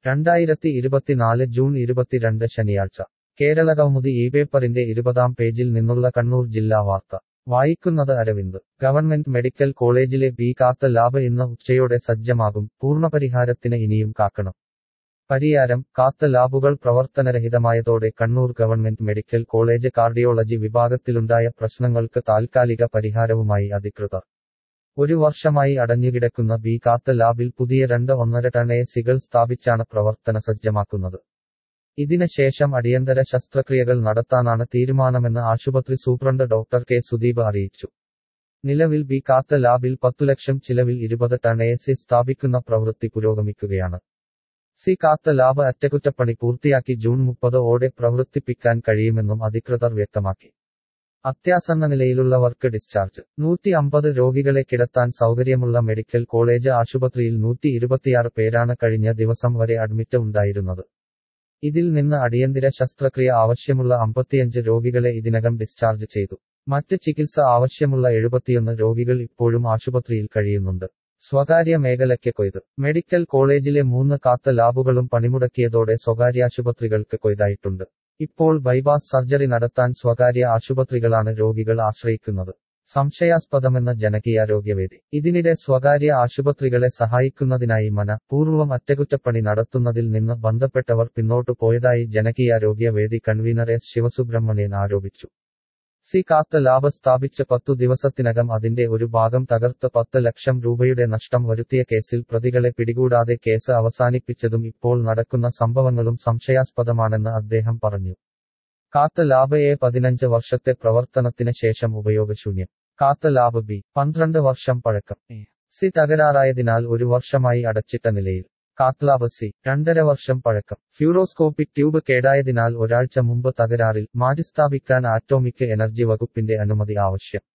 രണ്ടായിരത്തി ഇരുപത്തിനാല് ജൂൺ ഇരുപത്തിരണ്ട് ശനിയാഴ്ച കേരള കൗമുദി ഈ പേപ്പറിന്റെ ഇരുപതാം പേജിൽ നിന്നുള്ള കണ്ണൂർ ജില്ലാ വാർത്ത വായിക്കുന്നത് അരവിന്ദ് ഗവൺമെന്റ് മെഡിക്കൽ കോളേജിലെ ബി കാത്ത ലാബ് ഇന്ന് ഉച്ചയോടെ സജ്ജമാകും പൂർണ്ണപരിഹാരത്തിന് ഇനിയും കാക്കണം പരിയാരം കാത്ത ലാബുകൾ പ്രവർത്തനരഹിതമായതോടെ Kannur government medical college cardiology വിഭാഗത്തിലുണ്ടായ പ്രശ്നങ്ങൾക്ക് താൽക്കാലിക പരിഹാരവുമായി അധികൃതർ ഒരു വർഷമായി അടഞ്ഞുകിടക്കുന്ന ബി കാത്ത ലാബിൽ പുതിയ രണ്ട് ഒന്നര ടൺ എ സികൾ സ്ഥാപിച്ചാണ് പ്രവർത്തന സജ്ജമാക്കുന്നത് ഇതിന് ശേഷം അടിയന്തര ശസ്ത്രക്രിയകൾ നടത്താനാണ് തീരുമാനമെന്ന് ആശുപത്രി സൂപ്രണ്ട് ഡോക്ടർ കെ സുദീപ് അറിയിച്ചു നിലവിൽ ബി കാത്ത ലാബിൽ പത്തു ലക്ഷം ചിലവിൽ ഇരുപത് ടൺ എ സി സ്ഥാപിക്കുന്ന പ്രവൃത്തി പുരോഗമിക്കുകയാണ് സി കാത്ത ലാബ് അറ്റകുറ്റപ്പണി പൂർത്തിയാക്കി ജൂൺ മുപ്പത് ഓടെ പ്രവർത്തിപ്പിക്കാൻ കഴിയുമെന്നും അധികൃതർ വ്യക്തമാക്കി അത്യാസന്ന നിലയിലുള്ളവർക്ക് ഡിസ്ചാർജ് നൂറ്റി അമ്പത് രോഗികളെ കിടത്താൻ സൗകര്യമുള്ള മെഡിക്കൽ കോളേജ് ആശുപത്രിയിൽ നൂറ്റി ഇരുപത്തിയാറ് പേരാണ് കഴിഞ്ഞ ദിവസം വരെ അഡ്മിറ്റ് ഉണ്ടായിരുന്നത് ഇതിൽ നിന്ന് അടിയന്തര ശസ്ത്രക്രിയ ആവശ്യമുള്ള അമ്പത്തിയഞ്ച് രോഗികളെ ഇതിനകം ഡിസ്ചാർജ് ചെയ്തു മറ്റ് ചികിത്സ ആവശ്യമുള്ള എഴുപത്തിയൊന്ന് രോഗികൾ ഇപ്പോഴും ആശുപത്രിയിൽ കഴിയുന്നുണ്ട് സ്വകാര്യ മേഖലയ്ക്ക് കൊയ്ത് മെഡിക്കൽ കോളേജിലെ മൂന്ന് കാത്ത ലാബുകളും പണിമുടക്കിയതോടെ സ്വകാര്യാശുപത്രികൾക്ക് കൊയ്തായിട്ടുണ്ട് ഇപ്പോൾ ബൈപാസ് സർജറി നടത്താൻ സ്വകാര്യ ആശുപത്രികളാണ് രോഗികൾ ആശ്രയിക്കുന്നത് സംശയാസ്പദമെന്ന ജനകീയാരോഗ്യവേദി ഇതിനിടെ സ്വകാര്യ ആശുപത്രികളെ സഹായിക്കുന്നതിനായി മന പൂർവ്വം അറ്റകുറ്റപ്പണി നടത്തുന്നതിൽ നിന്ന് ബന്ധപ്പെട്ടവർ പിന്നോട്ടു പോയതായി ജനകീയാരോഗ്യവേദി കൺവീനർ എസ് ശിവസുബ്രഹ്മണ്യൻ ആരോപിച്ചു സി കാത്ത ലാബ് സ്ഥാപിച്ച പത്തു ദിവസത്തിനകം അതിന്റെ ഒരു ഭാഗം തകർത്ത് പത്ത് ലക്ഷം രൂപയുടെ നഷ്ടം വരുത്തിയ കേസിൽ പ്രതികളെ പിടികൂടാതെ കേസ് അവസാനിപ്പിച്ചതും ഇപ്പോൾ നടക്കുന്ന സംഭവങ്ങളും സംശയാസ്പദമാണെന്ന് അദ്ദേഹം പറഞ്ഞു കാത്ത ലാബ് എ പതിനഞ്ച് വർഷത്തെ പ്രവർത്തനത്തിന് ശേഷം ഉപയോഗശൂന്യം കാത്ത ലാബ് ബി പന്ത്രണ്ട് വർഷം പഴക്കം സി തകരാറായതിനാൽ ഒരു വർഷമായി അടച്ചിട്ട നിലയിൽ കാത്ലാബ് സി രണ്ടര വർഷം പഴക്കം ഫ്യൂറോസ്കോപ്പിക് ട്യൂബ് കേടായതിനാൽ ഒരാഴ്ച മുമ്പ് തകരാറിൽ മാറ്റിസ്ഥാപിക്കാൻ ആറ്റോമിക് എനർജി വകുപ്പിന്റെ അനുമതി ആവശ്യം